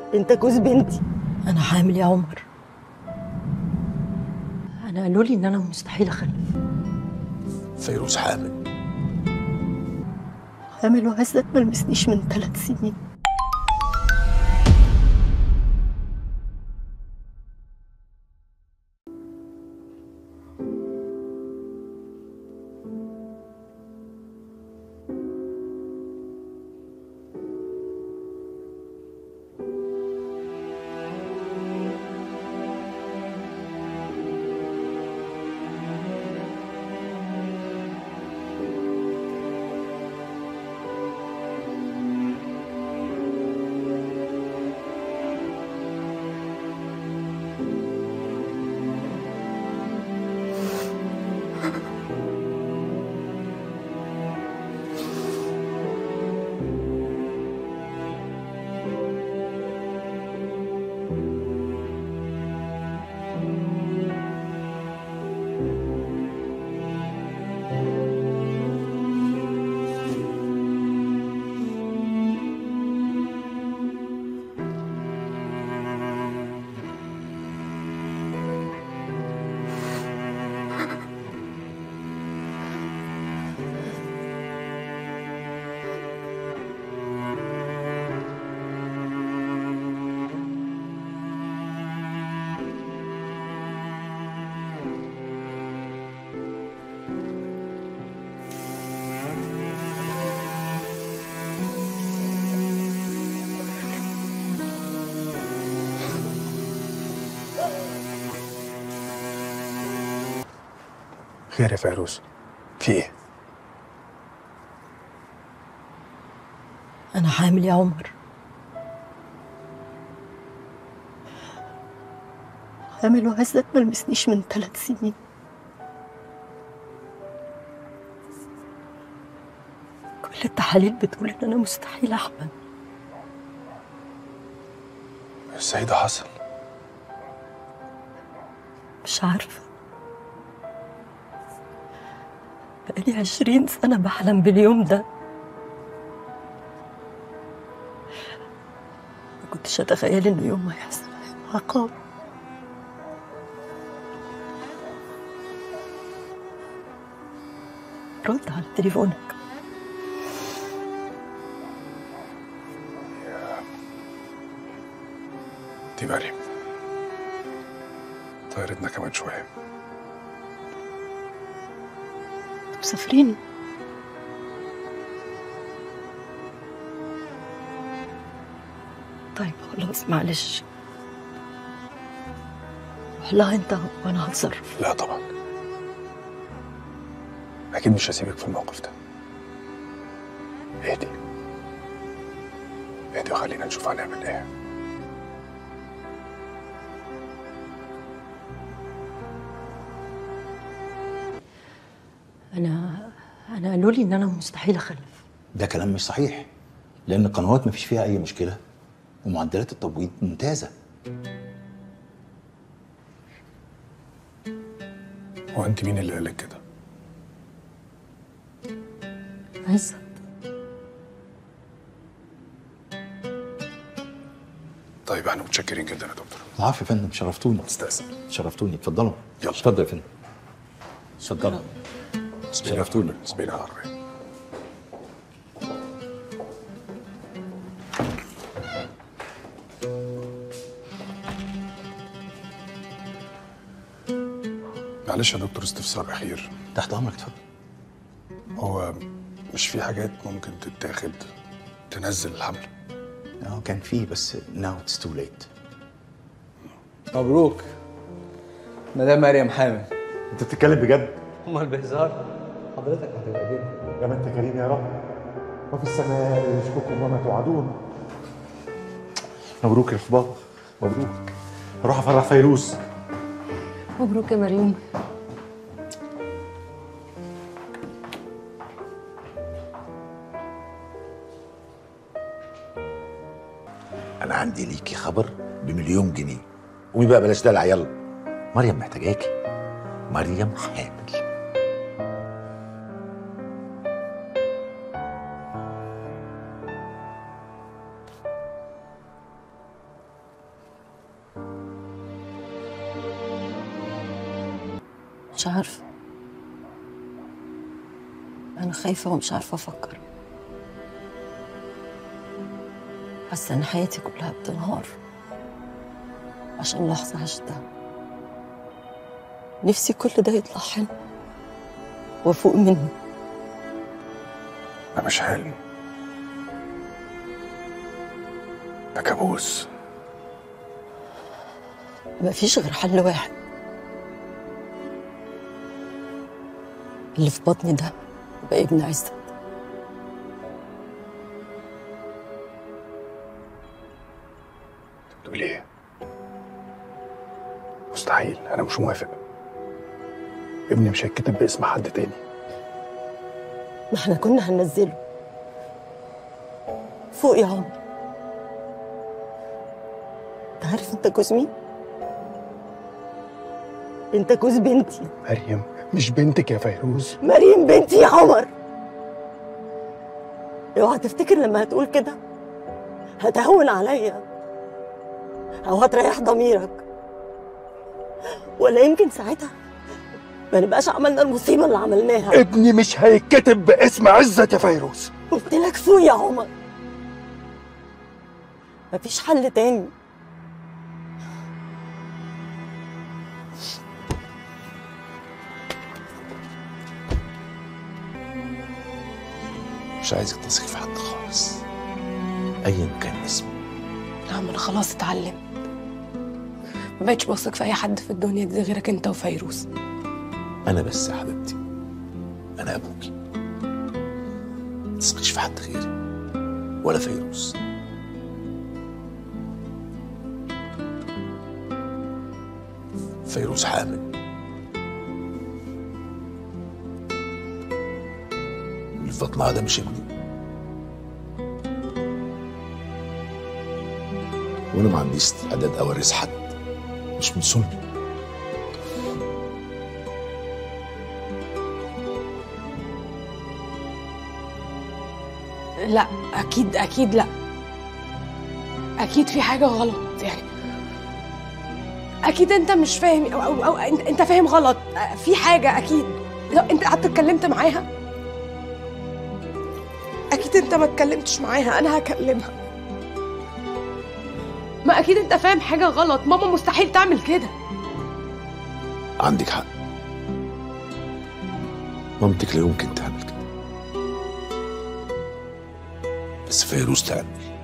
انت جوز بنتي انا حامل يا عمر انا قالوا لي ان انا مستحيل اخلف فيروز حامل حامل وعزت ما لمسنيش من ثلاث سنين خير يا فيروز في ايه؟ انا حامل يا عمر حامل وعزت ما لمسنيش من ثلاث سنين كل التحاليل بتقول ان انا مستحيل احمل ازاي ده حصل؟ مش عارفة بقالي عشرين سنة بحلم باليوم ده ما كنتش أتخيل إنه يوم ما يحصل هيبقى عقاب رد على تليفونك دي مريم طيرتنا كمان شويه مسافرين طيب خلاص معلش روح لها انت وانا هتصرف لا طبعا اكيد مش هسيبك في الموقف ده اهدي اهدي وخلينا نشوف هنعمل ايه انا انا قالوا لي ان انا مستحيل اخلف ده كلام مش صحيح لان القنوات مفيش فيها اي مشكله ومعدلات التبويض ممتازه هو انت مين اللي قالك كده؟ عزت طيب احنا متشكرين جدا يا دكتور العفو يا فندم شرفتوني استاذن شرفتوني اتفضلوا يلا. اتفضل يا فندم اتفضلوا شرفتونا. سبينا على العربية. معلش يا دكتور استفسار اخير تحت امرك اتفضل هو مش في حاجات ممكن تتاخد تنزل الحمل اه كان فيه بس ناو اتس تو ليت مبروك مدام مريم حامل انت بتتكلم بجد امال بهزار حضرتك هتبقى جد يا ما انت كريم يا رب وفي السماء رزقكم وما توعدون مبروك يا بابا مبروك هروح افرح فيروز مبروك يا مريم انا عندي ليكي خبر بمليون جنيه قومي بقى بلاش دلع يلا مريم محتاجاكي مريم حامل مش عارفة أنا خايفة ومش عارفة أفكر حاسة إن حياتي كلها بتنهار عشان لحظة عشتها نفسي كل ده يطلع حلم وأفوق منه ده مش حلم ده كابوس مفيش غير حل واحد اللي في بطني ده يبقى ابن عزت بتقول ايه مستحيل انا مش موافق ابني مش هيتكتب باسم حد تاني ما احنا كنا هننزله فوق يا عمر انت عارف انت جوز مين؟ انت جوز بنتي مريم مش بنتك يا فيروز مريم بنتي يا عمر اوعى تفتكر لما هتقول كده هتهون عليا او هتريح ضميرك ولا يمكن ساعتها ما نبقاش عملنا المصيبه اللي عملناها ابني مش هيتكتب باسم عزت يا فيروز قلت لك فوق يا عمر مفيش حل تاني مش عايزك تثق في حد خالص ايا كان اسمه لا ما انا خلاص اتعلمت ما بقتش بثق في اي حد في الدنيا دي غيرك انت وفيروز انا بس يا حبيبتي انا ابوكي ما تثقيش في حد غيري ولا فيروز فيروز حامل اللي في بطنها ده مش ابني وانا ما عنديش استعداد اورث حد مش من صلبي لا اكيد اكيد لا اكيد في حاجه غلط يعني اكيد انت مش فاهم او, أو, أو انت فاهم غلط في حاجه اكيد لو انت قعدت اتكلمت معاها اكيد انت ما اتكلمتش معاها انا هكلمها ما اكيد انت فاهم حاجه غلط ماما مستحيل تعمل كده عندك حق مامتك لا يمكن تعمل كده بس فيروز تعمل